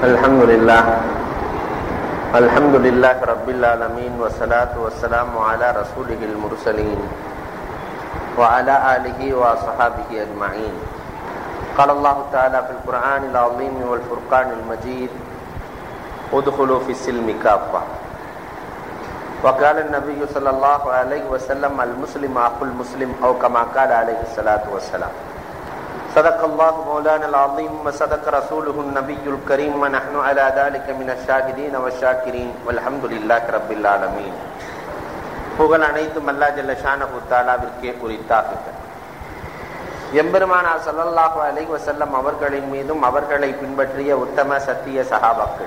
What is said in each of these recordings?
الحمد لله الحمد لله رب العالمين والصلاة والسلام على رسوله المرسلين وعلى آله وصحابه أجمعين قال الله تعالى في القرآن العظيم والفرقان المجيد ادخلوا في السلم كافة وقال النبي صلى الله عليه وسلم المسلم أخو المسلم أو كما قال عليه الصلاة والسلام صدق الله مولانا العظيم وصدق رسوله النبي الكريم ونحن على ذلك من الشاهدين والشاكرين والحمد لله رب العالمين புகழ் அனைத்தும் அல்லா ஜல்ல ஷானஹு தாலாவிற்கே குறித்தாக்குக எம்பெருமானார் சல்லல்லாஹு அலைஹி வஸல்லம் அவர்களின் மீதும் அவர்களை பின்பற்றிய உத்தம சத்திய சஹாபாக்கள்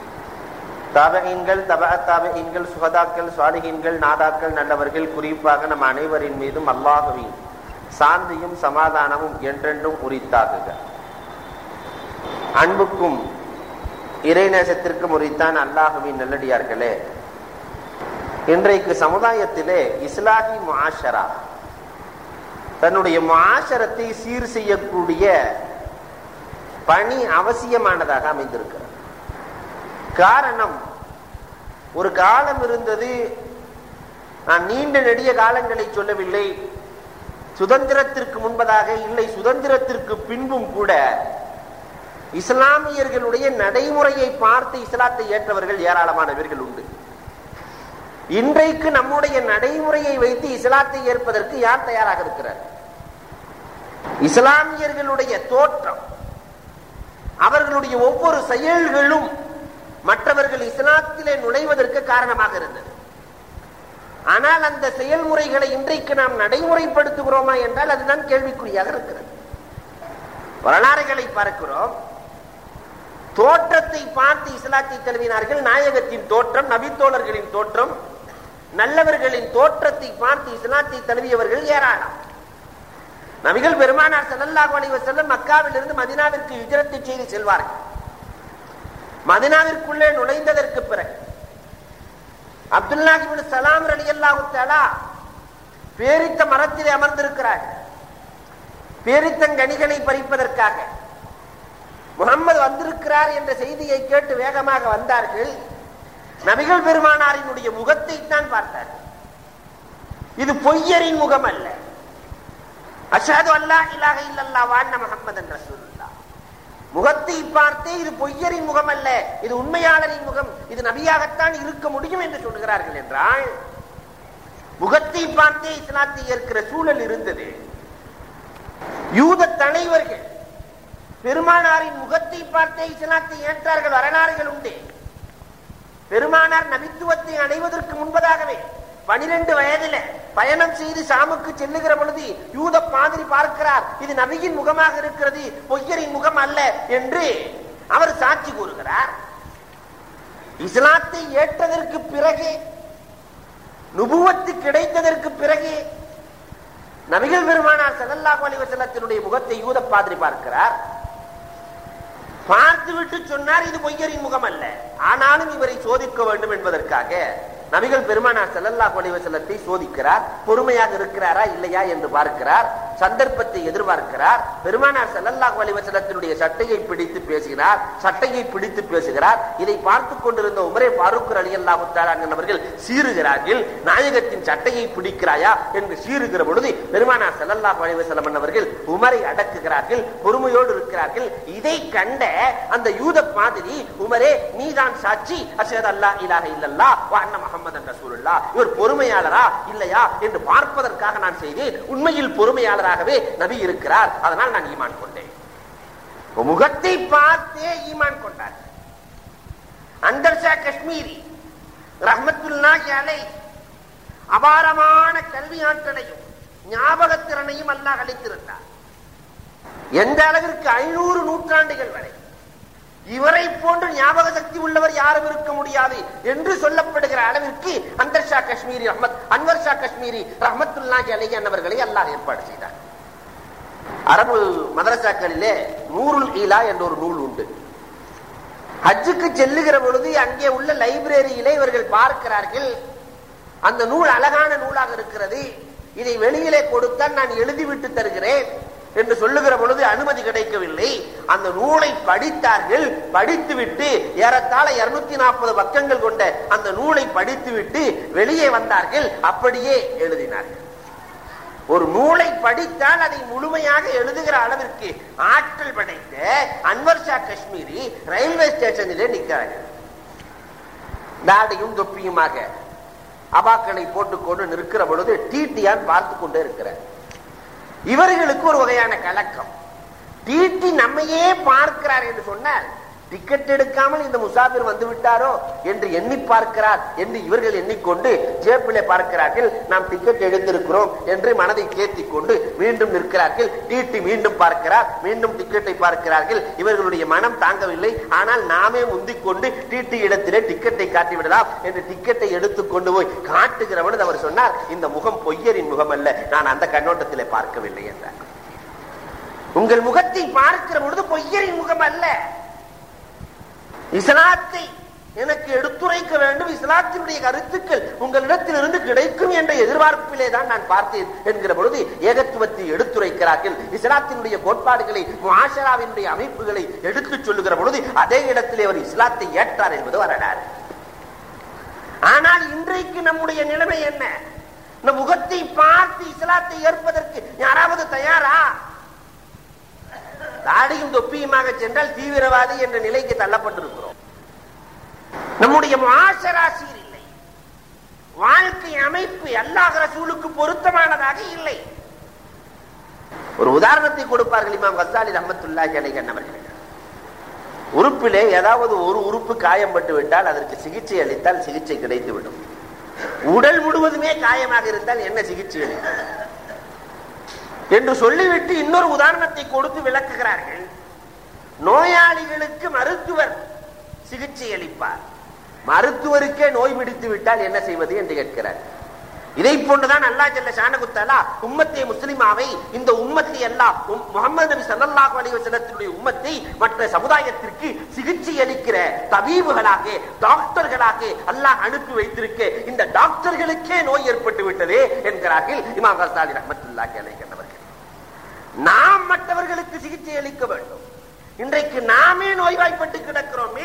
தாபகீன்கள் தபா தாபகீன்கள் சுகதாக்கள் சுவாலிகீன்கள் நாதாக்கள் நல்லவர்கள் குறிப்பாக நம் அனைவரின் மீதும் அல்லாஹுவின் சாந்தியும் சமாதானமும் என்றென்றும் உரித்தாகுக அன்புக்கும் இறைநேசத்திற்கும் உரித்தான் அல்லாஹுவின் நல்லடியார்களே இன்றைக்கு சமுதாயத்திலே இஸ்லாஹி முஆஷரா தன்னுடைய முஆஷரத்தை சீர் செய்யக்கூடிய பணி அவசியமானதாக அமைந்திருக்கிறது காரணம் ஒரு காலம் இருந்தது நான் நீண்ட நெடிய காலங்களை சொல்லவில்லை சுதந்திரத்திற்கு முன்பதாக இல்லை சுதந்திரத்திற்கு பின்பும் கூட இஸ்லாமியர்களுடைய நடைமுறையை பார்த்து இஸ்லாத்தை ஏற்றவர்கள் ஏராளமானவர்கள் உண்டு இன்றைக்கு நம்முடைய நடைமுறையை வைத்து இஸ்லாத்தை ஏற்பதற்கு யார் தயாராக இருக்கிறார் இஸ்லாமியர்களுடைய தோற்றம் அவர்களுடைய ஒவ்வொரு செயல்களும் மற்றவர்கள் இஸ்லாத்திலே நுழைவதற்கு காரணமாக இருந்தது ஆனால் அந்த செயல்முறைகளை இன்றைக்கு நாம் நடைமுறைப்படுத்துகிறோமா என்றால் அதுதான் கேள்விக்குறியாக இருக்கிறது வரலாறுகளை பார்க்கிறோம் தோற்றத்தை பார்த்து இஸ்லாத்தை தழுவினார்கள் நாயகத்தின் தோற்றம் நபித்தோழர்களின் தோற்றம் நல்லவர்களின் தோற்றத்தை பார்த்து இஸ்லாத்தை தழுவியவர்கள் ஏராளம் நபிகள் பெருமானார் செல்லல்லாஹு அலைஹி வஸல்லம் மக்காவில் இருந்து மதினாவிற்கு ஹிஜ்ரத்தை செய்து செல்வார்கள் மதினாவிற்குள்ளே நுழைந்ததற்கு பிறகு அப்துல்லாஹிபின் சலாம் அலி அல்லாஹு தலா பேரித்த மரத்திலே அமர்ந்திருக்கிறார் பேரித்தங்கனிகளை பறிப்பதற்காக முகம்மது வந்திருக்கிறார் என்ற செய்தியை கேட்டு வேகமாக வந்தார்கள் நபிகள் பெருமானாரினுடைய முகத்தை தான் பார்த்தார்கள் இது பொய்யரின் முகம் அல்ல அஷாது அல்லா இலாக இல்லல்லா வாண்ண முகமது ரசூலுல்லா முகத்தை பார்த்தே இது பொய்யரின் முகம் அல்ல இது உண்மையாளரின் முகம் இது நபியாகத்தான் இருக்க முடியும் என்று சொல்கிறார்கள் என்றால் முகத்தை பார்த்தே இஸ்லாத்தை ஏற்கிற சூழல் இருந்தது யூத தலைவர்கள் பெருமானாரின் முகத்தை பார்த்தே இஸ்லாத்தை ஏற்றார்கள் வரலாறுகள் உண்டு பெருமானார் நபித்துவத்தை அடைவதற்கு முன்பதாகவே பனிரெண்டு வயதில பயணம் செய்து சாமுக்கு செல்லுகிற பொழுது யூத பாதிரி பார்க்கிறார் இது நபியின் முகமாக இருக்கிறது பொய்யரின் முகம் அல்ல என்று அவர் சாட்சி கூறுகிறார் இஸ்லாத்தை ஏற்றதற்கு பிறகு நுபுவத்து கிடைத்ததற்கு பிறகு நபிகள் பெருமானார் செல்லல்லாஹு அலைஹி வஸல்லத்தினுடைய முகத்தை யூத பாதிரி பார்க்கிறார் பார்த்து விட்டு சொன்னார் இது பொய்யரின் முகம் அல்ல ஆனாலும் இவரை சோதிக்க வேண்டும் என்பதற்காக நபிகள் பெருமானார் செல்லல்லாஹு அலைஹி வஸல்லத்தை சோதிக்கிறார் பொறுமையாக இருக்கிறாரா இல்லையா என்று பார்க்கிறார் சந்தர்ப்பத்தை எதிர்பார்க்கிறார் பெருமானார் செல்லல்லாஹு அலைஹி வஸல்லத்தினுடைய சட்டையை பிடித்து பேசுகிறார் சட்டையை பிடித்து பேசுகிறார் இதை பார்த்து கொண்டிருந்த உமரே பாரூக் ரலியல்லாஹு தஆலா அவர்கள் சீறுகிறார்கள் நாயகத்தின் சட்டையை பிடிக்கிறாயா என்று சீறுகிற பொழுது பெருமானார் செல்லல்லாஹு அலைஹி வஸல்லம் அவர்கள் உமரை அடக்குகிறார்கள் பொறுமையோடு இருக்கிறார்கள் இதை கண்ட அந்த யூத பாதிரி உமரே நீதான் சாட்சி அஷஹது அல்லா இலாஹ இல்லல்லாஹ் வ அன்ன முஹம்மதன் ரசூலுல்லாஹ் இவர் பொறுமையாளரா இல்லையா என்று பார்ப்பதற்காக நான் செய்தேன் உண்மையில் பொறுமையாளராகவே நபி இருக்கிறார் அதனால் நான் ஈமான் கொண்டேன் முகத்தை பார்த்தே ஈமான் கொண்டார் அந்தர்ஷா காஷ்மீரி ரஹமத்துல்லாஹி அலை அபாரமான கல்வி ஆற்றலையும் ஞாபகத்திறனையும் அல்லாஹ் அளித்திருந்தார் எந்த அளவிற்கு ஐநூறு நூற்றாண்டுகள் வரை இவரை போன்று ஞாபக சக்தி உள்ளவர் யாரும் இருக்க முடியாது என்று சொல்லப்படுகிற அளவிற்கு அந்தர் ஷா காஷ்மீரி ரஹமத் அன்வர் ஷா காஷ்மீரி ரஹமத்துல்லாஹி அலைஹி அன்னவர்களை அல்லாஹ் ஏற்பாடு செய்தார் அரபு மதரசாக்களிலே நூருல் ஈலா என்ற ஒரு நூல் உண்டு ஹஜ்ஜுக்கு செல்லுகிற பொழுது அங்கே உள்ள லைப்ரரியிலே இவர்கள் பார்க்கிறார்கள் அந்த நூல் அழகான நூலாக இருக்கிறது இதை வெளியிலே கொடுத்தால் நான் எழுதிவிட்டு தருகிறேன் என்று சொல்லுகிற பொழுது அனுமதி கிடைக்கவில்லை அந்த நூலை படித்தார்கள் படித்துவிட்டு ஏறத்தாழ இருநூத்தி நாற்பது பக்கங்கள் கொண்ட அந்த நூலை படித்துவிட்டு வெளியே வந்தார்கள் அப்படியே எழுதினார்கள் ஒரு நூலை படித்தால் அதை முழுமையாக எழுதுகிற அளவிற்கு ஆற்றல் படைத்த அன்வர் ஷா காஷ்மீரி ரயில்வே ஸ்டேஷனிலே நிற்கிறார்கள் தாடியும் தொப்பியுமாக அபாக்களை போட்டுக்கொண்டு நிற்கிற பொழுது டிடியான் பார்த்து கொண்டே இருக்கிறார் இவர்களுக்கு ஒரு வகையான கலக்கம் டிடி நம்மையே பார்க்கிறார் என்று சொன்னால் டிக்கெட் எடுக்காமல் இந்த முசாபிர் வந்து விட்டாரோ என்று எண்ணி பார்க்கிறார் என்று இவர்கள் எண்ணிக்கொண்டு ஜேப்பிலே பார்க்கிறார்கள் நாம் டிக்கெட் எடுத்திருக்கிறோம் என்று மனதை தேத்திக் கொண்டு மீண்டும் நிற்கிறார்கள் டிடி மீண்டும் பார்க்கிறார் மீண்டும் டிக்கெட்டை பார்க்கிறார்கள் இவர்களுடைய மனம் தாங்கவில்லை ஆனால் நாமே முந்திக் கொண்டு டிடி இடத்திலே டிக்கெட்டை காட்டி விடலாம் என்று டிக்கெட்டை எடுத்துக் கொண்டு போய் காட்டுகிற பொழுது அவர் சொன்னார் இந்த முகம் பொய்யரின் முகம் அல்ல நான் அந்த கண்ணோட்டத்திலே பார்க்கவில்லை என்றார் உங்கள் முகத்தை பார்க்கிற பொழுது பொய்யரின் முகம் அல்ல இஸ்லாத்தை எனக்கு எடுத்துரைக்க வேண்டும் இஸ்லாத்தினுடைய கருத்துக்கள் உங்களிடத்தில் இருந்து கிடைக்கும் என்ற எதிர்பார்ப்பிலே தான் நான் பார்த்தேன் என்கிற பொழுது ஏகத்துவத்தை எடுத்துரைக்கிறார்கள் இஸ்லாத்தினுடைய கோட்பாடுகளை மாஷராவினுடைய அமைப்புகளை எடுத்துச் சொல்லுகிற பொழுது அதே இடத்திலே அவர் இஸ்லாத்தை ஏற்றார் என்பது வரலாறு ஆனால் இன்றைக்கு நம்முடைய நிலைமை என்ன இந்த முகத்தை பார்த்து இஸ்லாத்தை ஏற்பதற்கு யாராவது தயாரா தாடியும் தொப்பியுமாக சென்றால் தீவிரவாதி என்ற நிலைக்கு தள்ளப்பட்டிருக்கிறோம் நம்முடைய மாசராசியில் இல்லை வாழ்க்கை அமைப்பு அல்லாஹ் ரசூலுக்கு பொருத்தமானதாக இல்லை ஒரு உதாரணத்தை கொடுப்பார்கள் இமாம் கசாலி ரஹமத்துல்லாஹி அலைஹி அவர்கள் உறுப்பிலே ஏதாவது ஒரு உறுப்பு காயம்பட்டு விட்டால் அதற்கு சிகிச்சை அளித்தால் சிகிச்சை கிடைத்துவிடும் உடல் முழுவதுமே காயமாக இருந்தால் என்ன சிகிச்சை அளிக்கும் என்று சொல்லிவிட்டு இன்னொரு உதாரணத்தை கொடுத்து விளக்குகிறார்கள் நோயாளிகளுக்கு மருத்துவர் சிகிச்சை அளிப்பார் மருத்துவருக்கே நோய் பிடித்து விட்டால் என்ன செய்வது என்று கேட்கிறார் இதை போன்றுதான் அல்லா ஜல்ல ஷானகுத்தாலா உம்மத்தை முஸ்லிமாவை இந்த உம்மத்தை எல்லாம் முகமது நபி சல்லல்லாஹு அலைஹி வஸல்லத்தினுடைய உம்மத்தை மற்ற சமுதாயத்திற்கு சிகிச்சை அளிக்கிற தபீபுகளாக டாக்டர்களாக அல்லாஹ் அனுப்பி வைத்திருக்க இந்த டாக்டர்களுக்கே நோய் ஏற்பட்டு விட்டதே என்கிறார்கள் இமாம் கசாலி ரஹ்மத்துல்லாஹி அலைஹி அவர்கள் நாம் மற்றவர்களுக்கு சிகிச்சை அளிக்க வேண்டும் இன்றைக்கு நாமே நோய்வாய்ப்பட்டு கிடக்கிறோமே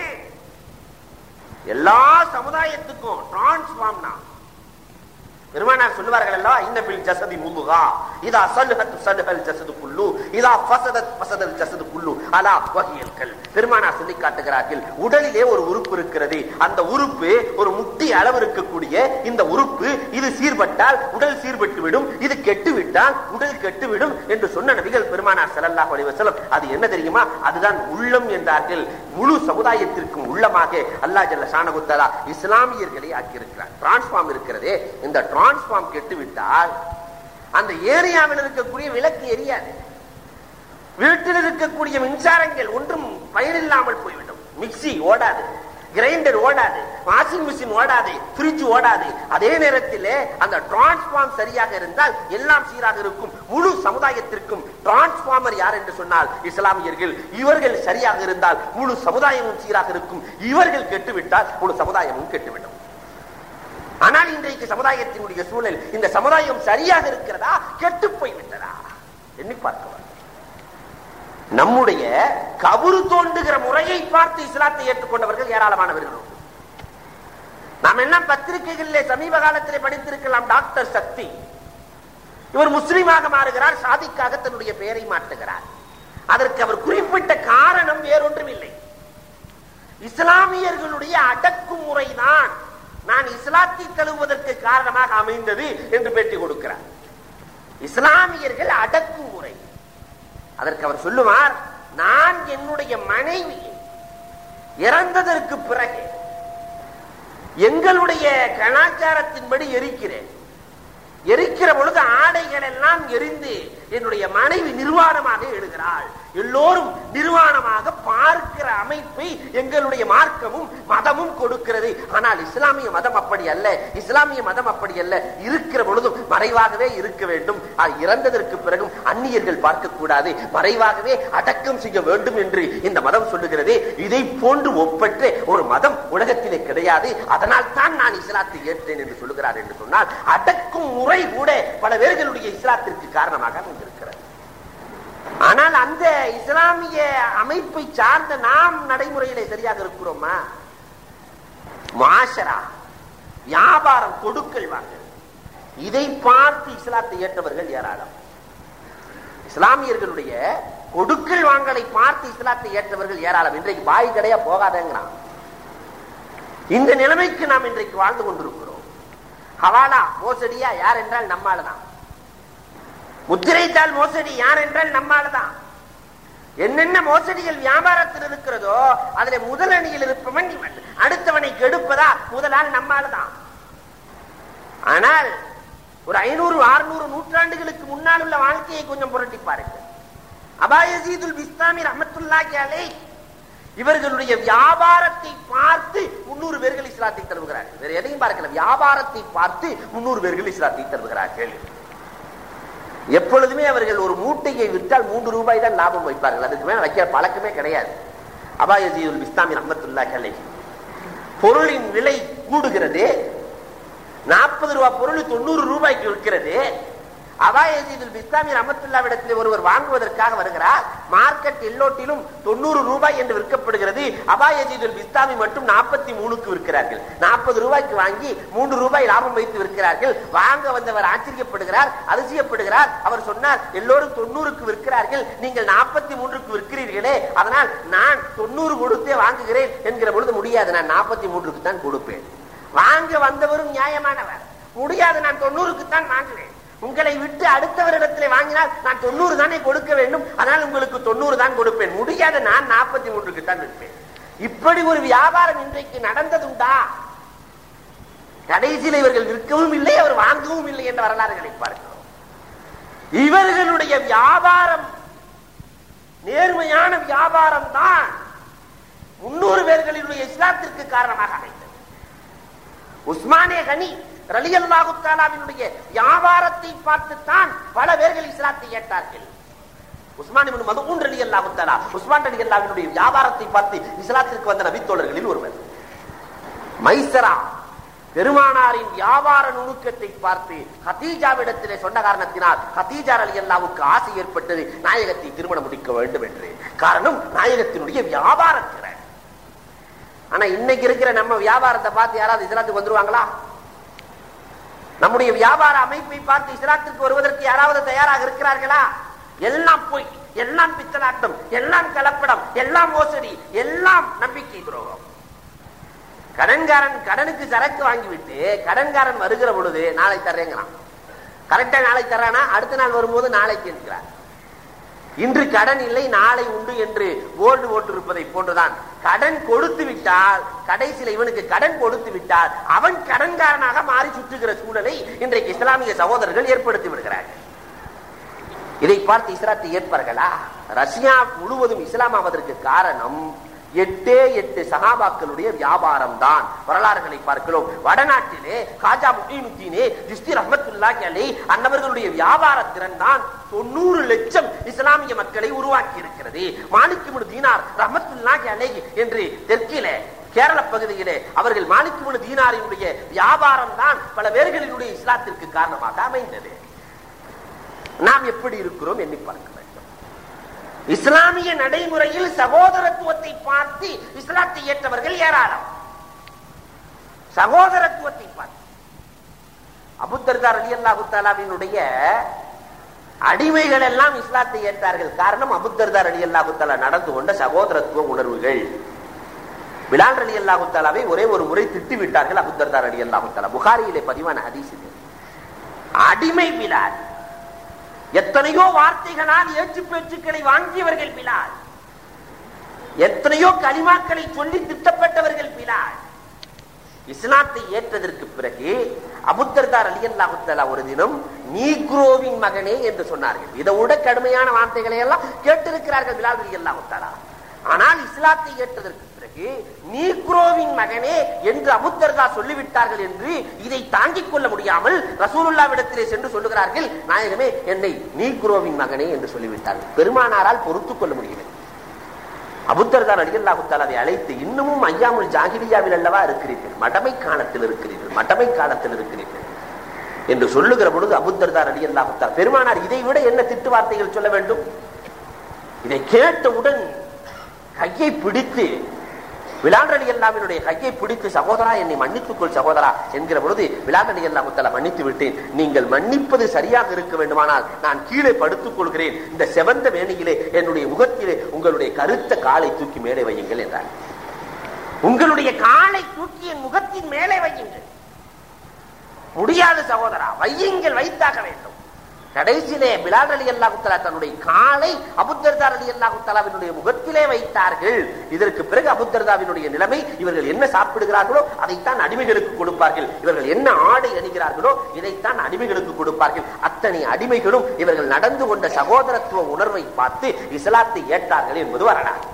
எல்லா சமுதாயத்துக்கும் டிரான்ஸ்பார்ம் நாம் பெருமானார் சொல்லுவார்கள் அல்லவா இன்னபில் ஜசதி முதுகா இதா சல்ஹத் சல்ஹல் ஜசது குல்லு இதா ஃபசதத் ஃபசதல் ஜசது குல்லு அலா வஹியல் கல் பெருமானார் சொல்லி காட்டுகிறார்கள் உடலிலே ஒரு உறுப்பு இருக்கிறது அந்த உறுப்பு ஒரு முட்டி அளவு இருக்கக்கூடிய இந்த உறுப்பு இது சீர்பட்டால் உடல் சீர்பட்டு விடும் இது கெட்டு விட்டால் உடல் கெட்டு விடும் என்று சொன்ன நபிகள் பெருமானார் ஸல்லல்லாஹு அலைஹி வஸல்லம் அது என்ன தெரியுமா அதுதான் உள்ளம் என்றார்கள் முழு சமுதாயத்திற்கும் உள்ளமாக அல்லாஹ் ஜல்ல ஷானஹு தஆலா இஸ்லாமியர்களை ஆக்கியிருக்கிறார் டிரான்ஸ்ஃபார்ம் இருக்கிறதே இந்த டிரான்ஸ்ஃபார்ம் கெட்டுவிட்டால் அந்த ஏரியாவில் இருக்கக்கூடிய விளக்கு எரியாது வீட்டில் இருக்கக்கூடிய மின்சாரங்கள் ஒன்றும் பயனில்லாமல் போய்விடும் மிக்சி ஓடாது கிரைண்டர் ஓடாது வாஷிங் மிஷின் ஓடாது பிரிட்ஜ் ஓடாது அதே நேரத்தில் அந்த டிரான்ஸ்பார்ம் சரியாக இருந்தால் எல்லாம் சீராக இருக்கும் முழு சமுதாயத்திற்கும் டிரான்ஸ்பார்மர் யார் என்று சொன்னால் இஸ்லாமியர்கள் இவர்கள் சரியாக இருந்தால் முழு சமுதாயமும் சீராக இருக்கும் இவர்கள் கெட்டுவிட்டால் முழு சமுதாயமும் கெட்டுவிடும் ஆனால் இன்றைக்கு சமுதாயத்தினுடைய சூழல் இந்த சமுதாயம் சரியாக இருக்கிறதா கெட்டு போய்விட்டதா எண்ணி பார்க்க நம்முடைய கபரு தோண்டுகிற முறையை பார்த்து இஸ்லாத்தை ஏற்றுக்கொண்டவர்கள் ஏராளமானவர்கள் உண்டு. நாம் என்ன பத்திரிகைகளிலே சமீப காலத்திலே படித்திருக்கலாம் டாக்டர் சக்தி இவர் முஸ்லீமாக மாறுகிறார் சாதிக்காக தன்னுடைய பெயரை மாற்றுகிறார் அதற்கு அவர் குறிப்பிட்ட காரணம் வேறொன்றும் இல்லை இஸ்லாமியர்களுடைய அடக்குமுறைதான் நான் இஸ்லாத்தை தழுவுவதற்கு காரணமாக அமைந்தது என்று பேட்டி கொடுக்கிறார் இஸ்லாமியர்கள் அடக்குமுறை அதற்கு அவர் சொல்லுவார் நான் என்னுடைய மனைவி இறந்ததற்கு பிறகு எங்களுடைய கலாச்சாரத்தின்படி எரிக்கிறேன் எரிக்கிற பொழுது ஆடைகள் எல்லாம் எரிந்து என்னுடைய மனைவி நிர்வாணமாக எழுகிறாள் எல்லோரும் நிர்வாணமாக பார்க்கிற அமைப்பை எங்களுடைய மார்க்கமும் மதமும் கொடுக்கிறது ஆனால் இஸ்லாமிய மதம் அப்படி அல்ல இஸ்லாமிய மதம் அப்படி அல்ல இருக்கிற பொழுதும் மறைவாகவே இருக்க வேண்டும் அது இறந்ததற்கு பிறகும் அந்நியர்கள் பார்க்க கூடாது மறைவாகவே அடக்கம் செய்ய வேண்டும் என்று இந்த மதம் சொல்லுகிறது இதை போன்று ஒப்பற்ற ஒரு மதம் உலகத்திலே கிடையாது அதனால் தான் நான் இஸ்லாத்தை ஏற்றேன் என்று சொல்லுகிறார் என்று சொன்னால் அடக்கும் முறை கூட பல பேர்களுடைய இஸ்லாத்திற்கு காரணமாக அமைந்திருக்கிறது ஆனால் அந்த இஸ்லாமிய அமைப்பை சார்ந்த நாம் நடைமுறையிலே சரியாக இருக்கிறோமா மாஷரா வியாபாரம் கொடுக்கல் வாங்கல் இதை பார்த்து இஸ்லாத்தை ஏற்றவர்கள் ஏராளம் இஸ்லாமியர்களுடைய கொடுக்கல் வாங்கலை பார்த்து இஸ்லாத்தை ஏற்றவர்கள் ஏராளம் இன்றைக்கு பாய் கடையா போகாதேங்கிறான் இந்த நிலைமைக்கு நாம் இன்றைக்கு வாழ்ந்து கொண்டிருக்கிறோம் ஹவாலா மோசடியா யார் என்றால் நம்மால்தான் முத்திரைத்தாள் மோசடி யார் என்றால் நம்மால்தான் என்னென்ன மோசடிகள் வியாபாரத்தில் இருக்கிறதோ அதுல முதலணியில் இருப்பவன் இவன் அடுத்தவனை கெடுப்பதா முதலால் நம்மால்தான் ஆனால் ஒரு ஐநூறு அறுநூறு நூற்றாண்டுகளுக்கு முன்னால் உள்ள வாழ்க்கையை கொஞ்சம் புரட்டி பாருங்கள் அபாயசீதுல் பிஸ்தாமி ரஹமத்துல்லாஹி அலைஹ் இவர்களுடைய வியாபாரத்தை பார்த்து முன்னூறு பேர்கள் இஸ்லாத்தை தருகிறார்கள் வேற எதையும் பார்க்கல வியாபாரத்தை பார்த்து முன்னூறு பேர்கள் இஸ்லாத்தை தருகிறார்கள் எப்பொழுதுமே அவர்கள் ஒரு மூட்டையை விற்றால் மூன்று ரூபாய் தான் லாபம் வைப்பார்கள் அதுக்கு மேல வைக்கிற பழக்கமே கிடையாது அபாயசீதுல் பிஸ்தாமி ரஹமத்துல்லாஹி அலைஹ் பொருளின் விலை கூடுகிறது நாற்பது ரூபாய் பொருள் தொண்ணூறு ரூபாய்க்கு விற்கிறது அபாயசீதுல் பிஸ்தாமி ரமத்துல்லாவிடத்தில் ஒருவர் வாங்குவதற்காக வருகிறார் மார்க்கெட் எல்லோட்டிலும் தொண்ணூறு ரூபாய் என்று விற்கப்படுகிறது அபாயசீதுல் பிஸ்தாமி மட்டும் நாற்பத்தி மூணுக்கு விற்கிறார்கள் நாற்பது ரூபாய்க்கு வாங்கி மூன்று ரூபாய் லாபம் வைத்து விற்கிறார்கள் வாங்க வந்தவர் ஆச்சரியப்படுகிறார் அதிசயப்படுகிறார் அவர் சொன்னார் எல்லோரும் தொண்ணூறுக்கு விற்கிறார்கள் நீங்கள் நாற்பத்தி மூன்றுக்கு விற்கிறீர்களே அதனால் நான் தொண்ணூறு கொடுத்தே வாங்குகிறேன் என்கிற பொழுது முடியாது நான் நாற்பத்தி மூன்றுக்கு தான் கொடுப்பேன் வாங்க வந்தவரும் நியாயமானவர் முடியாது நான் தொண்ணூறுக்கு தான் வாங்குவேன் உங்களை விட்டு அடுத்தவரிடத்தில் வாங்கினால் நான் தொண்ணூறு தானே கொடுக்க வேண்டும் அதனால் உங்களுக்கு தொண்ணூறு தான் கொடுப்பேன் முடியாத நான் நாற்பத்தி மூன்றுக்கு தான் விற்பேன் இப்படி ஒரு வியாபாரம் இன்றைக்கு நடந்ததுண்டா கடைசியில் இவர்கள் விற்கவும் இல்லை அவர் வாங்கவும் இல்லை என்ற வரலாறுகளை பார்க்கிறோம் இவர்களுடைய வியாபாரம் நேர்மையான வியாபாரம் தான் முன்னூறு பேர்களினுடைய இஸ்லாத்திற்கு காரணமாக அமைந்தது உஸ்மானே கனி ரலியல்லாஹு தாலாவினுடைய வியாபாரத்தை பார்த்துத்தான் பல பேர்கள் இஸ்லாத்தை ஏற்றார்கள் உஸ்மான் இப்னு மதுஊன் ரலியல்லாஹு தஆலா உஸ்மான் ரலியல்லாஹுவினுடைய வியாபாரத்தை பார்த்து இஸ்லாத்திற்கு வந்த நபித்தோழர்களில் ஒருவர் மைசரா பெருமானாரின் வியாபார நுணுக்கத்தை பார்த்து ஹதீஜாவிடத்திலே சொன்ன காரணத்தினால் ஹதீஜா ரலியல்லாஹுக்கு ஆசை ஏற்பட்டது நாயகத்தை திருமணம் முடிக்க வேண்டும் என்று காரணம் நாயகத்தினுடைய வியாபார திறன் ஆனா இன்னைக்கு இருக்கிற நம்ம வியாபாரத்தை பார்த்து யாராவது இஸ்லாத்துக்கு வந்துருவாங்களா நம்முடைய வியாபார அமைப்பை பார்த்து இஸ்லாத்திற்கு வருவதற்கு யாராவது தயாராக இருக்கிறார்களா எல்லாம் போய் எல்லாம் பித்தலாட்டம் எல்லாம் கலப்படம் எல்லாம் மோசடி எல்லாம் நம்பிக்கை துரோகம் கடன்காரன் கடனுக்கு சரக்கு வாங்கிவிட்டு கடன்காரன் வருகிற பொழுது நாளை தர்றேங்கிறான் கரெக்டா நாளை தர்றானா அடுத்த நாள் வரும்போது நாளைக்கு என்கிறார் இன்று கடன் இல்லை நாளை உண்டு என்று போர்டு போட்டிருப்பதை போன்றுதான் கடன் கொடுத்து விட்டால் கடைசியில் இவனுக்கு கடன் கொடுத்து விட்டால் அவன் கடன்காரனாக மாறி சுற்றுகிற சூழலை இன்றைக்கு இஸ்லாமிய சகோதரர்கள் ஏற்படுத்தி விடுகிறார்கள் இதை பார்த்து இஸ்லாத்தை ஏற்பார்களா ரஷ்யா முழுவதும் இஸ்லாம் ஆவதற்கு காரணம் எட்டே எட்டு சகாபாக்களுடைய வியாபாரம் தான் வரலாறுகளை பார்க்கிறோம் வடநாட்டிலே காஜா முஹீனுத்தீனே ஜிஸ்தி ரஹமத்துல்லாஹி அலை அன்னவர்களுடைய வியாபார திறன் தான் தொண்ணூறு லட்சம் இஸ்லாமிய மக்களை உருவாக்கி இருக்கிறது மாலிக்குமுடு தீனார் ரஹமத்துல்லாஹி அலை என்று தெற்கிலே கேரள பகுதியிலே அவர்கள் மாலிக்குமுடு தீனாரினுடைய வியாபாரம் தான் பல பேர்களினுடைய இஸ்லாத்திற்கு காரணமாக அமைந்தது நாம் எப்படி இருக்கிறோம் எண்ணி பார்க்க வேண்டும் இஸ்லாமிய நடைமுறையில் சகோதரத்துவத்தை பார்த்து இஸ்லாத்தை ஏற்றவர்கள் ஏராளம் சகோதரத்துவத்தை பார்த்து அபுத்தர்தார் அலி அல்லாஹு தாலாவினுடைய அடிமைகள் எல்லாம் இஸ்லாத்தை ஏற்றார்கள் காரணம் அபுத்தர்தார் அலி அல்லாஹு தாலா நடந்து கொண்ட சகோதரத்துவ உணர்வுகள் பிலால் அலி அல்லாஹு தாலாவை ஒரே ஒரு முறை திட்டி விட்டார்கள் அபுத்தர்தார் அலி அல்லாஹு தாலா புகாரியிலே பதிவான ஹதீஸ் இது அடிமை பிலால் எத்தனையோ வார்த்தைகளால் ஏற்று பேச்சுக்களை வாங்கியவர்கள் பிலால் எத்தனையோ களிமாக்களை சொல்லி திட்டப்பட்டவர்கள் பிலால் இஸ்லாத்தை ஏற்றதற்கு பிறகு அபுத்தர்தார் அலி அல்லாஹுத்தலா ஒரு தினம் நீக்ரோவின் மகனே என்று சொன்னார்கள் இதை விட கடுமையான வார்த்தைகளை எல்லாம் கேட்டிருக்கிறார்கள் பிலால் அலி அல்லாஹுத்தலா ஆனால் இஸ்லாத்தை ஏற்றதற்கு பிறகு நீக்ரோவின் மகனே என்று அபுத்தர்தா சொல்லிவிட்டார்கள் என்று இதை தாங்கிக் கொள்ள முடியாமல் ரசூலுல்லாவிடத்திலே சென்று சொல்லுகிறார்கள் நாயகமே என்னை நீக்ரோவின் மகனே என்று சொல்லிவிட்டார்கள் பெருமானாரால் பொறுத்துக் கொள்ள முடியவில்லை அபுத்தர்தான் அடிகல்லாஹுத்தால் அதை அழைத்து இன்னமும் ஐயாமுல் ஜாகிலியாவில் அல்லவா இருக்கிறீர்கள் மடமை காலத்தில் இருக்கிறீர்கள் மடமை காலத்தில் இருக்கிறீர்கள் என்று சொல்லுகிற பொழுது அபுத்தர்தார் அடிகல்லாஹுத்தால் பெருமானார் இதை விட என்ன திட்டு வார்த்தைகள் சொல்ல வேண்டும் இதை கேட்டவுடன் கையை பிடித்து விளாண்டடி அல்லாவினுடைய கையை பிடித்து சகோதரா என்னை மன்னித்துக் கொள் சகோதரா என்கிற பொழுது விளாண்டடி அல்லாமுத்தலா மன்னித்து விட்டேன் நீங்கள் மன்னிப்பது சரியாக இருக்க வேண்டுமானால் நான் கீழே படுத்துக் கொள்கிறேன் இந்த செவந்த வேணியிலே என்னுடைய முகத்திலே உங்களுடைய கருத்த காலை தூக்கி மேலே வையுங்கள் என்றார் உங்களுடைய காலை தூக்கி என் முகத்தின் மேலே வையுங்கள் முடியாது சகோதரா வையுங்கள் வைத்தாக வேண்டும் கடைசியிலே பிலால் அலி அல்லாஹுத்தலா தன்னுடைய காலை அபுத்தர்தார் அலி அல்லாஹுத்தலாவினுடைய முகத்திலே வைத்தார்கள் இதற்கு பிறகு அபுத்தர்தாவினுடைய நிலைமை இவர்கள் என்ன சாப்பிடுகிறார்களோ அதைத்தான் அடிமைகளுக்கு கொடுப்பார்கள் இவர்கள் என்ன ஆடை அணிகிறார்களோ இதைத்தான் அடிமைகளுக்கு கொடுப்பார்கள் அத்தனை அடிமைகளும் இவர்கள் நடந்து கொண்ட சகோதரத்துவ உணர்வை பார்த்து இஸ்லாத்தை ஏற்றார்கள் என்பது வரலாறு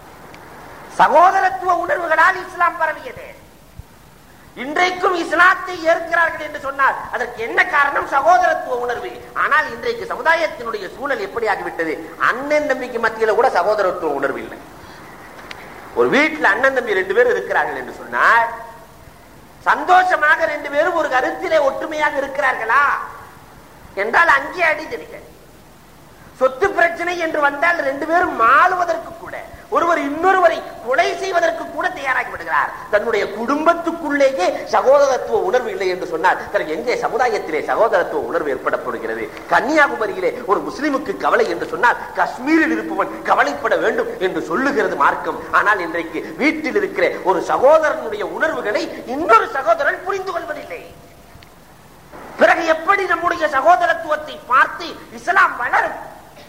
சகோதரத்துவ உணர்வுகளால் இஸ்லாம் பரவியது இன்றைக்கும் இஸ்லாத்தை ஏற்கிறார்கள் என்று சொன்னால் அதற்கு என்ன காரணம் சகோதரத்துவ உணர்வு ஆனால் இன்றைக்கு சமுதாயத்தினுடைய சூழல் எப்படி ஆகிவிட்டது அண்ணன் தம்பிக்கு மத்தியில கூட சகோதரத்துவ உணர்வு இல்லை ஒரு வீட்டில் அண்ணன் தம்பி ரெண்டு பேரும் இருக்கிறார்கள் என்று சொன்னால் சந்தோஷமாக ரெண்டு பேரும் ஒரு கருத்திலே ஒற்றுமையாக இருக்கிறார்களா என்றால் அங்கே அடிதடிகள் சொத்து பிரச்சனை என்று வந்தால் ரெண்டு பேரும் மாளுவதற்கு கூட ஒருவர் இன்னொருவரை கொலை செய்வதற்கு கூட தயாராகி விடுகிறார் தன்னுடைய குடும்பத்துக்குள்ளேயே சகோதரத்துவ உணர்வு இல்லை என்று சொன்னால் பிறகு எங்கே சமுதாயத்திலே சகோதரத்துவ உணர்வு ஏற்படப்படுகிறது கன்னியாகுமரியிலே ஒரு முஸ்லிமுக்கு கவலை என்று சொன்னால் காஷ்மீரில் இருப்பவன் கவலைப்பட வேண்டும் என்று சொல்லுகிறது மார்க்கம் ஆனால் இன்றைக்கு வீட்டில் இருக்கிற ஒரு சகோதரனுடைய உணர்வுகளை இன்னொரு சகோதரன் புரிந்து கொள்வதில்லை பிறகு எப்படி நம்முடைய சகோதரத்துவத்தை பார்த்து இஸ்லாம் வளரும்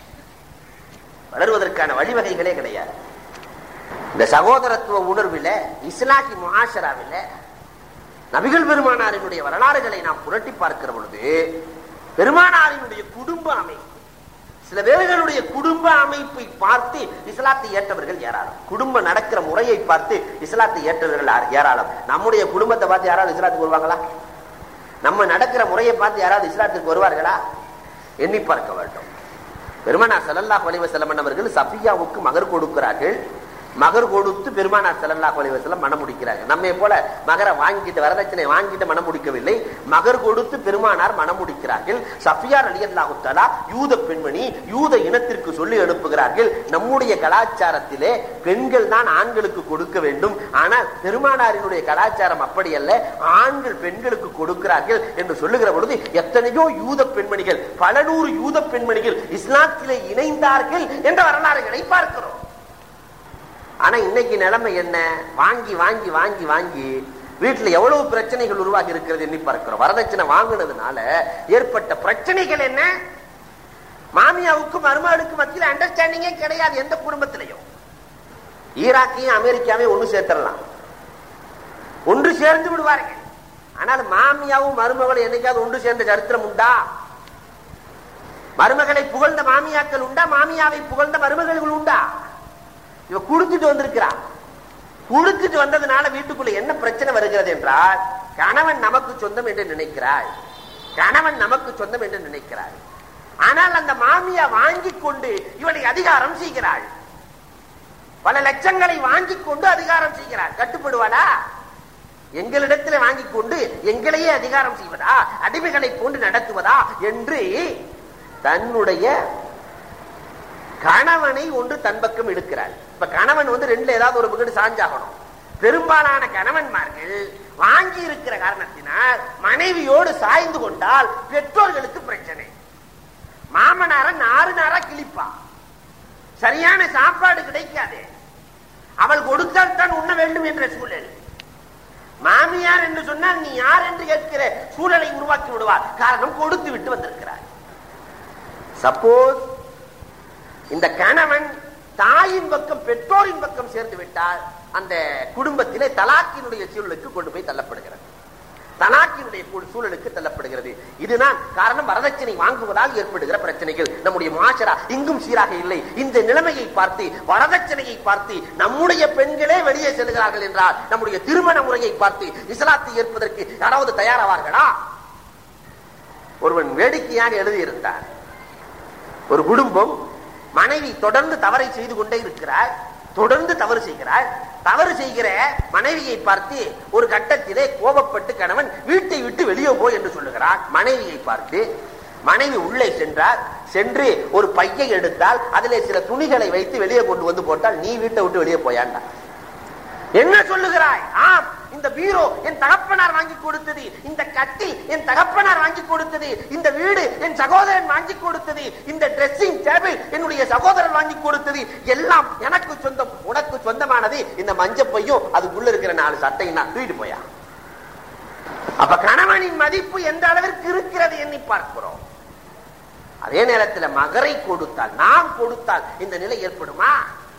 வளருவதற்கான வழிவகைகளே கிடையாது இந்த சகோதரத்துவ உணர்வில் இஸ்லாஹி முஹாஷராவில் நபிகள் பெருமானாரினுடைய வரலாறுகளை நாம் புரட்டி பார்க்கிற பொழுது பெருமானாரினுடைய குடும்ப அமைப்பு சில பேர்களுடைய குடும்ப அமைப்பை பார்த்து இஸ்லாத்தை ஏற்றவர்கள் ஏராளம் குடும்பம் நடக்கிற முறையை பார்த்து இஸ்லாத்தை ஏற்றவர்கள் ஏராளம் நம்முடைய குடும்பத்தை பார்த்து யாராவது இஸ்லாத்துக்கு வருவாங்களா நம்ம நடக்கிற முறையை பார்த்து யாராவது இஸ்லாத்துக்கு வருவார்களா எண்ணி பார்க்க வேண்டும் பெருமானா செல்லல்லா கொலைவ செல்லமன் அவர்கள் சஃபியாவுக்கு மகர் கொடுக்கிறார்கள் மகர் கொடுத்து பெருமானார் செல்லல்லா கொலைவ செல்லம் மனம் முடிக்கிறார்கள் நம்மை போல மகரை வாங்கிட்டு வரதட்சணை வாங்கிட்டு மனம் முடிக்கவில்லை மகர் கொடுத்து பெருமானார் மனம் முடிக்கிறார்கள் சஃபியார் அலி அல்லாஹுத்தாலா யூத பெண்மணி யூத இனத்திற்கு சொல்லி அனுப்புகிறார்கள் நம்முடைய கலாச்சாரத்திலே பெண்கள் தான் ஆண்களுக்கு கொடுக்க வேண்டும் ஆனால் பெருமானாரினுடைய கலாச்சாரம் அப்படி அல்ல ஆண்கள் பெண்களுக்கு கொடுக்கிறார்கள் என்று சொல்லுகிற பொழுது எத்தனையோ யூத பெண்மணிகள் பல நூறு யூத பெண்மணிகள் இஸ்லாத்திலே இணைந்தார்கள் என்ற வரலாறுகளை பார்க்கிறோம் ஆனா இன்னைக்கு நிலைமை என்ன வாங்கி வாங்கி வாங்கி வாங்கி வீட்டுல எவ்வளவு பிரச்சனைகள் உருவாகி இருக்கிறது எண்ணி பார்க்கிறோம் வரதட்சணை வாங்கினதுனால ஏற்பட்ட பிரச்சனைகள் என்ன மாமியாவுக்கும் மருமகளுக்கும் மத்தியில் அண்டர்ஸ்டாண்டிங்கே கிடையாது எந்த குடும்பத்திலையும் ஈராக்கையும் அமெரிக்காவையும் ஒண்ணு சேர்த்திடலாம் ஒன்று சேர்ந்து விடுவார்கள் ஆனால் மாமியாவும் மருமகளும் என்னைக்காவது ஒன்று சேர்ந்த சரித்திரம் உண்டா மருமகளை புகழ்ந்த மாமியாக்கள் உண்டா மாமியாவை புகழ்ந்த மருமகள் உண்டா இவ குடுத்துட்டு வந்திருக்கிறான் குடுத்துட்டு வந்ததுனால வீட்டுக்குள்ள என்ன பிரச்சனை வருகிறது என்றால் கணவன் நமக்கு சொந்தம் என்று நினைக்கிறாள் கணவன் நமக்கு சொந்தம் என்று நினைக்கிறாள் ஆனால் அந்த மாமியா வாங்கி கொண்டு இவனை அதிகாரம் செய்கிறாள் பல லட்சங்களை வாங்கி கொண்டு அதிகாரம் செய்கிறாள் கட்டுப்படுவாளா எங்களிடத்தில் வாங்கி கொண்டு எங்களையே அதிகாரம் செய்வதா அடிமைகளை கொண்டு நடத்துவதா என்று தன்னுடைய கணவனை ஒன்று தன் பக்கம் எடுக்கிறாள் இப்ப கணவன் வந்து ரெண்டுல ஏதாவது ஒரு பக்கம் சாஞ்சாகணும் பெரும்பாலான கணவன்மார்கள் வாங்கி இருக்கிற காரணத்தினால் மனைவியோடு சாய்ந்து கொண்டால் பெற்றோர்களுக்கு பிரச்சனை மாமனார நாறு நாரா கிழிப்பா சரியான சாப்பாடு கிடைக்காது அவள் கொடுத்தால் தான் உண்ண வேண்டும் என்ற சூழல் மாமியார் என்று சொன்னால் நீ யார் என்று கேட்கிற சூழலை உருவாக்கி விடுவார் காரணம் கொடுத்து விட்டு வந்திருக்கிறார் சப்போஸ் இந்த கணவன் தாயின் பக்கம் பெற்றோரின் பக்கம் சேர்ந்து விட்டால் அந்த குடும்பத்திலே தலாக்கினுடைய சூழலுக்கு கொண்டு போய் தள்ளப்படுகிறது தலாக்கினுடைய சூழலுக்கு தள்ளப்படுகிறது இதுதான் காரணம் வரதட்சணை வாங்குவதால் ஏற்படுகிற பிரச்சனைகள் நம்முடைய மாஷரா இங்கும் சீராக இல்லை இந்த நிலைமையை பார்த்து வரதட்சணையை பார்த்து நம்முடைய பெண்களே வெளியே செல்கிறார்கள் என்றால் நம்முடைய திருமண முறையை பார்த்து இஸ்லாத்தை ஏற்பதற்கு யாராவது தயாராவார்களா ஒருவன் வேடிக்கையாக எழுதியிருந்தார் ஒரு குடும்பம் மனைவி தொடர்ந்து தவறை செய்து கொண்டே இருக்கிறார் தொடர்ந்து தவறு செய்கிறாள் தவறு செய்கிற மனைவியை பார்த்து ஒரு கட்டத்திலே கோபப்பட்டு கணவன் வீட்டை விட்டு வெளியே போ என்று சொல்லுகிறார் மனைவியை பார்த்து மனைவி உள்ளே சென்றார் சென்று ஒரு பையை எடுத்தால் அதிலே சில துணிகளை வைத்து வெளியே கொண்டு வந்து போட்டால் நீ வீட்டை விட்டு வெளியே போயாண்டா என்ன சொல்லுகிறாய் ஆம் இந்த பீரோ என் தகப்பனார் வாங்கி கொடுத்தது இந்த கட்டி என் தகப்பனார் வாங்கி கொடுத்தது இந்த வீடு என் சகோதரன் வாங்கி கொடுத்தது இந்த ட்ரெஸ்ஸிங் டேபிள் என்னுடைய சகோதரன் வாங்கி கொடுத்தது எல்லாம் எனக்கு சொந்தம் உனக்கு சொந்தமானது இந்த மஞ்ச பையும் அதுக்குள்ள இருக்கிற நாலு சட்டையும் நான் தூக்கிட்டு போயா அப்ப கணவனின் மதிப்பு எந்த அளவிற்கு இருக்கிறது எண்ணி பார்க்கிறோம் அதே நேரத்தில் மகரை கொடுத்தால் நாம் கொடுத்தால் இந்த நிலை ஏற்படுமா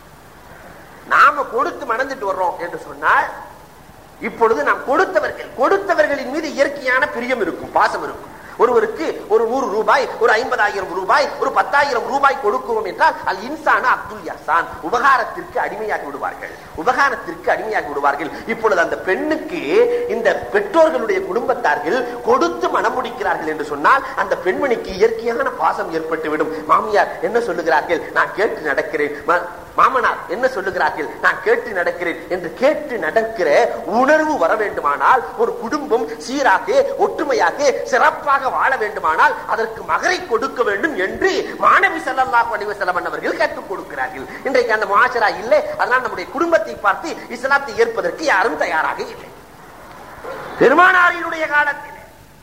நாம கொடுத்து மணந்துட்டு வர்றோம் என்று சொன்னால் இப்பொழுது நாம் கொடுத்தவர்கள் கொடுத்தவர்களின் மீது இயற்கையான பிரியம் இருக்கும் பாசம் இருக்கும் ஒருவருக்கு ஒரு நூறு ரூபாய் ஒரு ஐம்பதாயிரம் ரூபாய் ஒரு பத்தாயிரம் ரூபாய் கொடுக்கிறோம் என்றால் அல் இன்சான அப்துல் யாசான் உபகாரத்திற்கு அடிமையாகி விடுவார்கள் உபகாரத்திற்கு அடிமையாகி விடுவார்கள் இப்பொழுது அந்த பெண்ணுக்கு இந்த பெற்றோர்களுடைய குடும்பத்தார்கள் கொடுத்து மனம் முடிக்கிறார்கள் என்று சொன்னால் அந்த பெண்மணிக்கு இயற்கையான பாசம் ஏற்பட்டுவிடும் மாமியார் என்ன சொல்லுகிறார்கள் நான் கேட்டு நடக்கிறேன் ம- மாமனார் என்ன சொல்லுகிறார்கள் நான் கேட்டு நடக்கிறேன் என்று கேட்டு நடக்கிற உணர்வு வர வேண்டுமானால் ஒரு குடும்பம் சீராக ஒற்றுமையாக சிறப்பாக வாழ வேண்டுமானால் அதற்கு மகரை கொடுக்க வேண்டும் என்று மாணவி ஸல்லல்லாஹு அலைஹி வஸல்லம் அவர்கள் கற்றுக் கொடுக்கிறார்கள் இன்றைக்கு அந்த முஆஷரா இல்லை அதனால் நம்முடைய குடும்பத்தை பார்த்து இஸ்லாத்தை ஏற்பதற்கு யாரும் தயாராக இல்லை பெருமானாரினுடைய காலத்தில்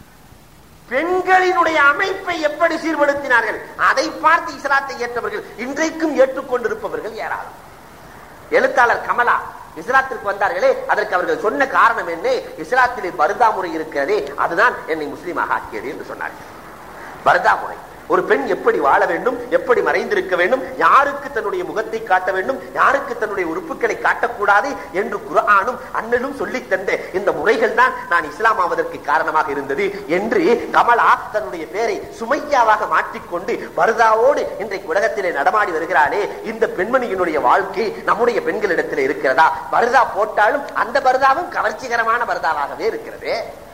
பெண்களினுடைய அமைப்பை எப்படி சீர்படுத்தினார்கள் அதை பார்த்து இஸ்லாத்தை ஏற்றவர்கள் இன்றைக்கும் ஏற்றுக்கொண்டிருப்பவர்கள் ஏராளம் எழுத்தாளர் கமலா இஸ்லாத்திற்கு வந்தார்களே அதற்கு அவர்கள் சொன்ன காரணம் என்ன இஸ்லாத்திலே பருதா முறை இருக்கிறதே அதுதான் என்னை முஸ்லீமாக ஆக்கியது என்று சொன்னார்கள் பருதா முறை ஒரு பெண் எப்படி வாழ வேண்டும் எப்படி மறைந்திருக்க வேண்டும் யாருக்கு தன்னுடைய முகத்தை காட்ட வேண்டும் யாருக்கு தன்னுடைய உறுப்புகளை காட்டக்கூடாது என்று குர்ஆனும் அண்ணனும் சொல்லித் தந்த இந்த முறைகள் தான் நான் இஸ்லாம் ஆவதற்கு காரணமாக இருந்தது என்று கமலா தன்னுடைய பேரை சுமையாவாக மாற்றிக்கொண்டு பரதாவோடு இன்றைக்கு உலகத்திலே நடமாடி வருகிறாளே இந்த பெண்மணியினுடைய வாழ்க்கை நம்முடைய பெண்களிடத்தில் இருக்கிறதா பரதா போட்டாலும் அந்த பரதாவும் கவர்ச்சிகரமான பரதாவாகவே இருக்கிறது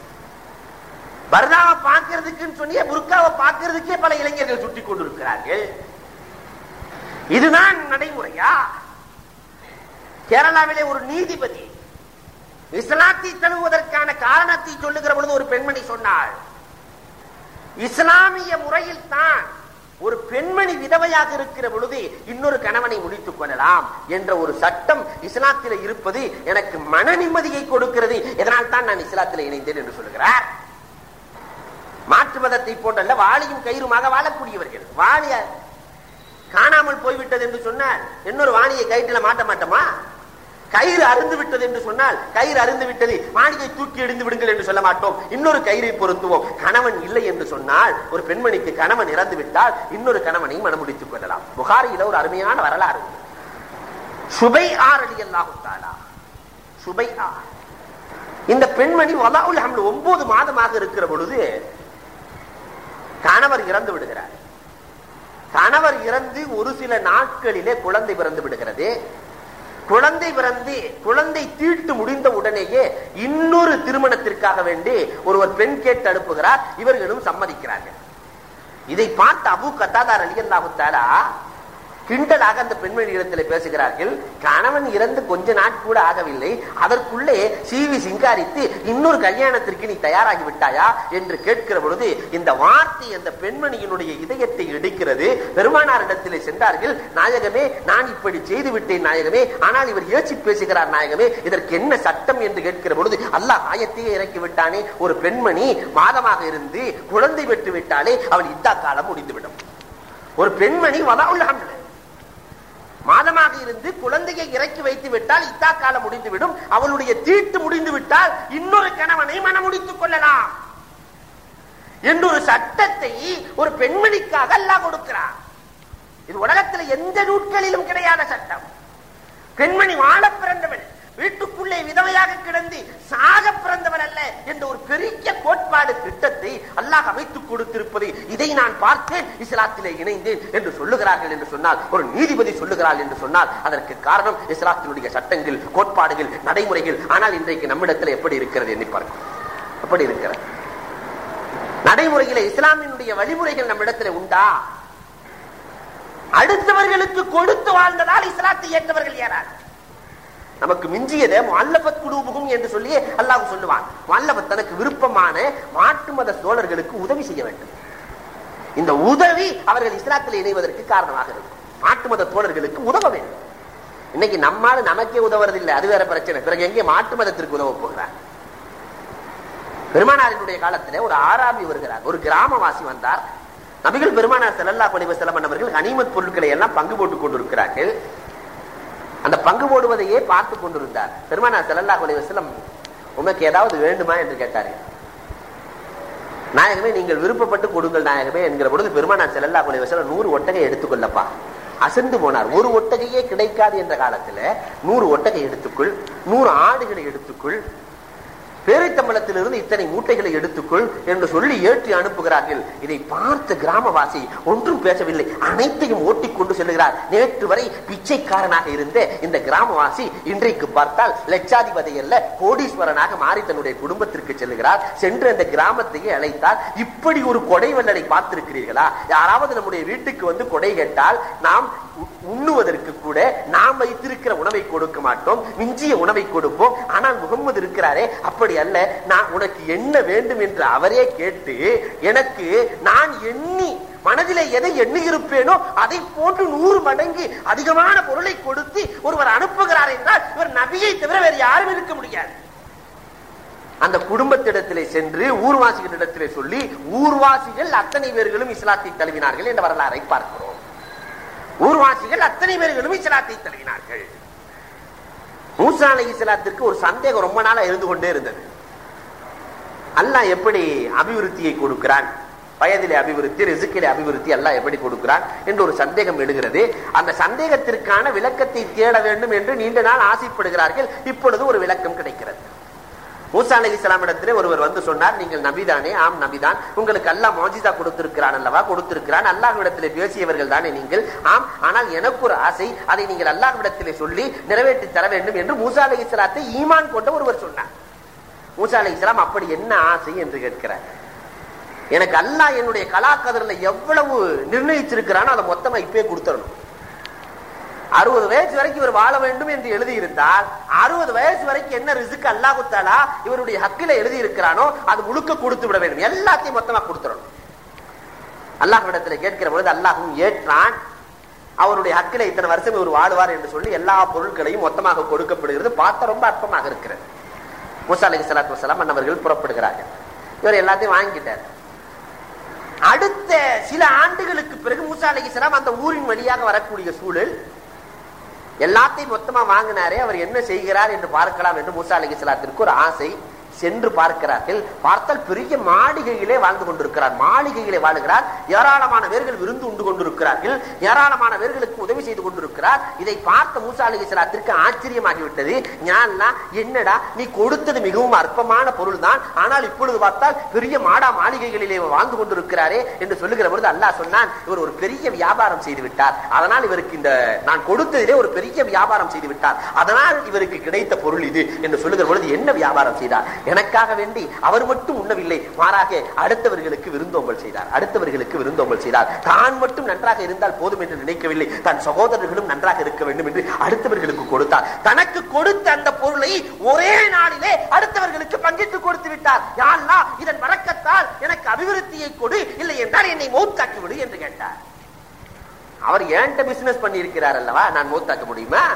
பரதாவை பார்க்கிறதுக்குன்னு சொன்னிய புர்காவை பார்க்கிறதுக்கே பல இளைஞர்கள் சுட்டி கொண்டிருக்கிறார்கள் இதுதான் நடைமுறையா கேரளாவிலே ஒரு நீதிபதி இஸ்லாத்தை தழுவுவதற்கான காரணத்தை சொல்லுகிற பொழுது ஒரு பெண்மணி சொன்னாள் இஸ்லாமிய முறையில் தான் ஒரு பெண்மணி விதவையாக இருக்கிற பொழுது இன்னொரு கணவனை முடித்துக் கொள்ளலாம் என்ற ஒரு சட்டம் இஸ்லாத்திலே இருப்பது எனக்கு மன நிம்மதியை கொடுக்கிறது இதனால் தான் நான் இஸ்லாத்திலே இணைந்தேன் என்று சொல்லுகிறார் மாற்று மதத்தை போன்றல்ல வாளியும் கயிறுமாக வாழக்கூடியவர்கள் வாளிய காணாமல் போய்விட்டது என்று சொன்னால் இன்னொரு வாணியை கயிற்றுல மாட்ட மாட்டோமா கயிறு அருந்து விட்டது என்று சொன்னால் கயிறு அருந்து விட்டது வாணியை தூக்கி எறிந்து விடுங்கள் என்று சொல்ல மாட்டோம் இன்னொரு கயிறை பொருத்துவோம் கணவன் இல்லை என்று சொன்னால் ஒரு பெண்மணிக்கு கணவன் இறந்து விட்டால் இன்னொரு கணவனை மனமுடித்துக் கொள்ளலாம் புகாரியில ஒரு அருமையான வரலாறு உண்டு. சுபை ஆர் அலி அல்லாஹுத்தாலா சுபை ஆர் இந்த பெண்மணி வலாவுல் ஹம்ல் ஒன்பது மாதமாக இருக்கிற பொழுது கணவர் இறந்து விடுகிறார் கணவர் இறந்து ஒரு சில நாட்களிலே குழந்தை பிறந்து விடுகிறது குழந்தை பிறந்து குழந்தை தீட்டு முடிந்த உடனேயே இன்னொரு திருமணத்திற்காக வேண்டி ஒருவர் பெண் கேட்டு அனுப்புகிறார் இவர்களும் சம்மதிக்கிறார்கள் இதை பார்த்த அபு கத்தாதார் அலி அல்லாஹுத்தாலா கிண்டலாக அந்த பெண்மணி இடத்தில் பேசுகிறார்கள் கணவன் இறந்து கொஞ்ச நாட் கூட ஆகவில்லை அதற்குள்ளே சீவி சிங்காரித்து இன்னொரு கல்யாணத்திற்கு நீ தயாராகி விட்டாயா என்று கேட்கிற பொழுது இந்த வார்த்தை அந்த பெண்மணியினுடைய இதயத்தை இடிக்கிறது பெருமானாரிடத்திலே சென்றார்கள் நாயகமே நான் இப்படி செய்து விட்டேன் நாயகமே ஆனால் இவர் ஏச்சி பேசுகிறார் நாயகமே இதற்கு என்ன சட்டம் என்று கேட்கிற பொழுது அல்லாஹ் ஆயத்தையே இறக்கி விட்டானே ஒரு பெண்மணி மாதமாக இருந்து குழந்தை பெற்று விட்டாலே அவள் இத்தா காலம் முடிந்துவிடும் ஒரு பெண்மணி வதாவுல் ஹம்ல மாதமாக இருந்து குழந்தையை இறக்கி வைத்து விட்டால் இத்தா காலம் முடிந்துவிடும் அவளுடைய தீட்டு முடிந்து விட்டால் இன்னொரு கணவனை மனமுடித்துக் கொள்ளலாம் என்று ஒரு சட்டத்தை ஒரு பெண்மணிக்காக அல்லாஹ் கொடுக்கிறார் இது உலகத்தில் எந்த நூட்களிலும் கிடையாத சட்டம் பெண்மணி வாழ பிறந்தவள் வீட்டுக்குள்ளே விதவையாக கிடந்து சாக பிறந்தவள் அல்ல என்ற ஒரு பெரிய கோட்பாடு திட்டத்தை அல்லாஹ் அமைத்துக் கொடுத்திருப்பது இதை நான் பார்த்தேன் இஸ்லாத்திலே இணைந்தேன் என்று சொல்லுகிறார்கள் என்று சொன்னால் ஒரு நீதிபதி சொல்லுகிறாள் என்று சொன்னால் அதற்கு காரணம் இஸ்லாத்தினுடைய சட்டங்கள் கோட்பாடுகள் நடைமுறைகள் ஆனால் இன்றைக்கு நம்மிடத்தில் எப்படி இருக்கிறது எண்ணி பார்க்கும் எப்படி இருக்கிறது நடைமுறையில இஸ்லாமினுடைய வழிமுறைகள் நம்மிடத்தில் உண்டா அடுத்தவர்களுக்கு கொடுத்து வாழ்ந்ததால் இஸ்லாத்தை ஏற்றவர்கள் ஏறார் நமக்கு மிஞ்சியதை மல்லபத் குடும்பம் என்று சொல்லி அல்லாஹ் சொல்லுவான் மல்லபத் தனக்கு விருப்பமான மாட்டு மத சோழர்களுக்கு உதவி செய்ய வேண்டும் இந்த உதவி அவர்கள் இஸ்லாத்தில் இணைவதற்கு காரணமாக இருக்கும் மாட்டு மத தோழர்களுக்கு உதவ வேண்டும் இன்னைக்கு நம்மால நமக்கே உதவுறது இல்லை அது வேற பிரச்சனை பிறகு எங்கே மாட்டு மதத்திற்கு உதவ போகிறார் பெருமானாரினுடைய காலத்துல ஒரு ஆராபி வருகிறார் ஒரு கிராமவாசி வந்தார் நபிகள் பெருமானார் செல்லல்லா கொலிவ செலமன் அவர்கள் கனிமத் பொருட்களை எல்லாம் பங்கு போட்டுக் கொண்டிருக்கிறார்கள் அந்த பங்கு போடுவதையே பார்த்து கொண்டிருந்தார் பெருமானார் செல்லல்லா கொலிவ செல்லம் உமக்கு ஏதாவது வேண்டுமா என்று கேட்டாரு நாயகமே நீங்கள் விருப்பப்பட்டு கொடுங்கள் நாயகமே என்கிற பொழுது பெருமானார் செல்லல்லா கொலிவ செல்லம் நூறு ஒட்டகை எடுத்துக்கொள்ளப்பா அசந்து போனார் ஒரு ஒட்டகையே கிடைக்காது என்ற காலத்துல நூறு ஒட்டகை எடுத்துக்கொள் நூறு ஆடுகளை எடுத்துக்கொள் பேரைத்தம்பலத்திலிருந்து இத்தனை மூட்டைகளை எடுத்துக்கொள் என்று சொல்லி ஏற்றி அனுப்புகிறார்கள் இதை பார்த்த கிராமவாசி ஒன்றும் பேசவில்லை அனைத்தையும் ஓட்டிக் கொண்டு செல்கிறார் நேற்று வரை பிச்சைக்காரனாக இருந்த இந்த கிராமவாசி இன்றைக்கு பார்த்தால் லட்சாதிபதி அல்ல கோடீஸ்வரனாக மாறி தன்னுடைய குடும்பத்திற்கு செல்கிறார் சென்று அந்த கிராமத்தையே அழைத்தார் இப்படி ஒரு கொடை வல்லலை பார்த்திருக்கிறீர்களா யாராவது நம்முடைய வீட்டுக்கு வந்து கொடை கேட்டால் நாம் உ- உண்ணுவதற்கு கூட நாம் வைத்திருக்கிற உணவை கொடுக்க மாட்டோம் மிஞ்சிய உணவை கொடுப்போம் ஆனால் முகம்மது இருக்கிறாரே அப்படி அல்ல நான் உனக்கு என்ன வேண்டும் என்று அவரே கேட்டு எனக்கு நான் எண்ணி மனதிலே எதை எண்ணியிருப்பேனோ அதை போன்று நூறு மடங்கு அதிகமான பொருளை கொடுத்து ஒருவர் அனுப்புகிறார் என்றால் இவர் நபியை தவிர வேறு யாரும் இருக்க முடியாது அந்த குடும்பத்திடத்திலே சென்று ஊர்வாசிகளிடத்திலே சொல்லி ஊர்வாசிகள் அத்தனை பேர்களும் இஸ்லாத்தை தழுவினார்கள் என்ற வரலாறை பார்க்கிறோம் ஊர்வாசிகள் அத்தனை பேர்களும் இஸ்லாத்தை தழுவினார்கள் மூசா அலை இஸ்லாத்திற்கு ஒரு சந்தேகம் ரொம்ப நாளா இருந்து கொண்டே இருந்தது அல்லாஹ் எப்படி அபிவிருத்தியை கொடுக்கிறான் வயதிலே அபிவிருத்தி ரிசுக்கிலே அபிவிருத்தி அல்லாஹ் எப்படி கொடுக்கிறான் என்று ஒரு சந்தேகம் எழுகிறது அந்த சந்தேகத்திற்கான விளக்கத்தை தேட வேண்டும் என்று நீண்ட நாள் ஆசைப்படுகிறார்கள் இப்பொழுது ஒரு விளக்கம் கிடைக்கிறது மூசா அலி இஸ்லாமிடத்திலே ஒருவர் வந்து சொன்னார் நீங்கள் நபிதானே ஆம் நபிதான் உங்களுக்கு அல்லாஹ் மோஜிதா கொடுத்திருக்கிறான் அல்லவா கொடுத்திருக்கிறான் அல்லாஹ்விடத்திலே பேசியவர்கள் தானே நீங்கள் ஆம் ஆனால் எனக்கு ஒரு ஆசை அதை நீங்கள் அல்லாஹ்விடத்திலே சொல்லி நிறைவேற்றி தர வேண்டும் என்று மூசா அலி இஸ்லாத்தை ஈமான் கொண்ட ஒருவர் சொன்னார் மூசா அலி இஸ்லாம் அப்படி என்ன ஆசை என்று கேட்கிறார் எனக்கு அல்லாஹ் என்னுடைய கலாக்கதிரில் எவ்வளவு நிர்ணயிச்சிருக்கிறானோ அதை மொத்தமா இப்பயே கொடுத்துடணும் அறுபது வயசு வரைக்கும் இவர் வாழ வேண்டும் என்று எழுதியிருந்தால் அறுபது வயசு வரைக்கும் என்ன ரிசுக்கு அல்லாஹ் குத்தாலா இவருடைய ஹக்கில எழுதி இருக்கிறானோ அது முழுக்க கொடுத்து விட வேண்டும் எல்லாத்தையும் மொத்தமா கொடுத்துடணும் அல்லாஹ்விடத்தில் கேட்கிற பொழுது அல்லாஹும் ஏற்றான் அவருடைய ஹக்கில இத்தனை வருஷம் இவர் வாழுவார் என்று சொல்லி எல்லா பொருட்களையும் மொத்தமாக கொடுக்கப்படுகிறது பார்த்த ரொம்ப அற்பமாக இருக்கிறது மூசா அலி சலாத்து வசலாம் அன்னவர்கள் புறப்படுகிறார்கள் இவர் எல்லாத்தையும் வாங்கிட்டார் அடுத்த சில ஆண்டுகளுக்கு பிறகு மூசா அலி அந்த ஊரின் வழியாக வரக்கூடிய சூழல் எல்லாத்தையும் மொத்தமா வாங்கினாரே அவர் என்ன செய்கிறார் என்று பார்க்கலாம் என்று மூசா அலி ஒரு ஆசை சென்று பார்க்கிறார்கள் பார்த்தால் பெரிய மாளிகையிலே வாழ்ந்து கொண்டிருக்கிறார் மாளிகையிலே வாழுகிறார் ஏராளமான பேர்கள் விருந்து உண்டு கொண்டிருக்கிறார்கள் ஏராளமான பேர்களுக்கு உதவி செய்து கொண்டிருக்கிறார் இதை பார்த்த மூசா அலி இஸ்லாத்திற்கு ஆச்சரியமாகிவிட்டது ஞானா என்னடா நீ கொடுத்தது மிகவும் அற்பமான பொருள் தான் ஆனால் இப்பொழுது பார்த்தால் பெரிய மாடா மாளிகைகளிலே இவர் வாழ்ந்து கொண்டிருக்கிறாரே என்று சொல்லுகிற பொழுது அல்லாஹ் சொன்னான் இவர் ஒரு பெரிய வியாபாரம் செய்து விட்டார் அதனால் இவருக்கு இந்த நான் கொடுத்ததிலே ஒரு பெரிய வியாபாரம் செய்து விட்டார் அதனால் இவருக்கு கிடைத்த பொருள் இது என்று சொல்லுகிற பொழுது என்ன வியாபாரம் செய்தார் எனக்காக வேண்டி அவர் மட்டும் உண்ணவில்லை மாறாக அடுத்தவர்களுக்கு விருந்தோம்பல் செய்தார் அடுத்தவர்களுக்கு விருந்தோம்பல் செய்தார் தான் மட்டும் நன்றாக இருந்தால் போதும் என்று நினைக்கவில்லை தன் சகோதரர்களும் நன்றாக இருக்க வேண்டும் என்று அடுத்தவர்களுக்கு கொடுத்தார் தனக்கு கொடுத்த அந்த பொருளை ஒரே நாளிலே அடுத்தவர்களுக்கு பங்கிட்டு கொடுத்து விட்டார் யாழ்லா இதன் வழக்கத்தால் எனக்கு அபிவிருத்தியை கொடு இல்லை என்றால் என்னை மௌத்தாக்கி விடு என்று கேட்டார் அவர் ஏன்ட்ட பிசினஸ் பண்ணி இருக்கிறார் அல்லவா நான் மௌத்தாக்க முடியுமா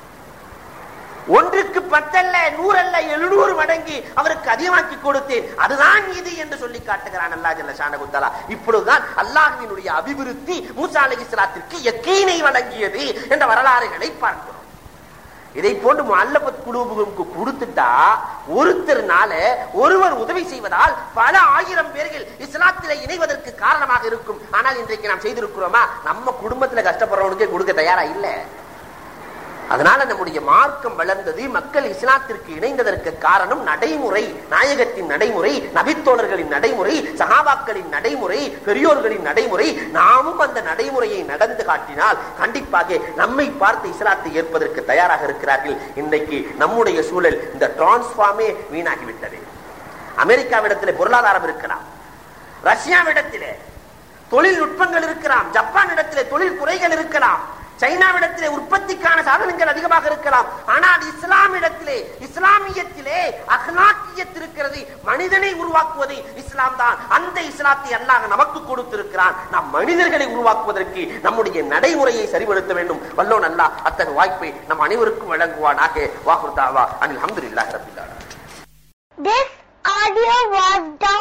ஒன்றுக்கு பத்தல்ல நூறல்ல எழுநூறு மடங்கு அவருக்கு அதிகமாக்கி கொடுத்தேன் அதுதான் இது என்று சொல்லி காட்டுகிறான் அல்லா ஜல்ல ஷானகுத்தலா இப்பொழுதுதான் அல்லாஹ்வினுடைய அபிவிருத்தி மூசா அலைஹிஸ்ஸலாத்திற்கு யக்கீனை வழங்கியது என்ற வரலாறுகளை பார்க்கிறோம் இதை போன்று அல்லபத் குழுவுக்கு கொடுத்துட்டா ஒருத்தர்னால ஒருவர் உதவி செய்வதால் பல ஆயிரம் பேர்கள் இஸ்லாத்தில இணைவதற்கு காரணமாக இருக்கும் ஆனால் இன்றைக்கு நாம் செய்திருக்கிறோமா நம்ம குடும்பத்துல கஷ்டப்படுறவனுக்கே கொடுக்க தயாரா இல்லை அதனால நம்முடைய மார்க்கம் வளர்ந்தது மக்கள் இஸ்லாத்திற்கு இணைந்ததற்கு காரணம் நடைமுறை நாயகத்தின் நடைமுறை நபித்தோழர்களின் நடைமுறை சகாபாக்களின் நடைமுறை பெரியோர்களின் நடைமுறை நாமும் அந்த நடைமுறையை நடந்து காட்டினால் கண்டிப்பாக நம்மை பார்த்து இஸ்லாத்தை ஏற்பதற்கு தயாராக இருக்கிறார்கள் இன்றைக்கு நம்முடைய சூழல் இந்த டிரான்ஸ்பார்மே வீணாகிவிட்டது அமெரிக்காவிடத்திலே பொருளாதாரம் இருக்கலாம் ரஷ்யாவிடத்திலே தொழில்நுட்பங்கள் இருக்கலாம் ஜப்பான் இடத்திலே தொழில் துறைகள் இருக்கலாம் சைனாவிடத்திலே உற்பத்திக்கான சாதனங்கள் அதிகமாக இருக்கலாம் ஆனால் இஸ்லாமிடத்திலே இஸ்லாமியத்திலே அஹ்லாக்கியத் இருக்கிறது மனிதனை உருவாக்குவது இஸ்லாம் தான் அந்த இஸ்லாத்தை அல்லாஹ் நமக்கு கொடுத்திருக்கிறான் நாம் மனிதர்களை உருவாக்குவதற்கு நம்முடைய நடைமுறையை சரிபடுத்த வேண்டும் வல்லோன் அல்லாஹ் அத்தகைய வாய்ப்பை நம் அனைவருக்கும் வழங்குவானாக வாகுர்தாவா அனில் அஹமதுல்லாஹி ரபில் ஆலமீன் This audio was done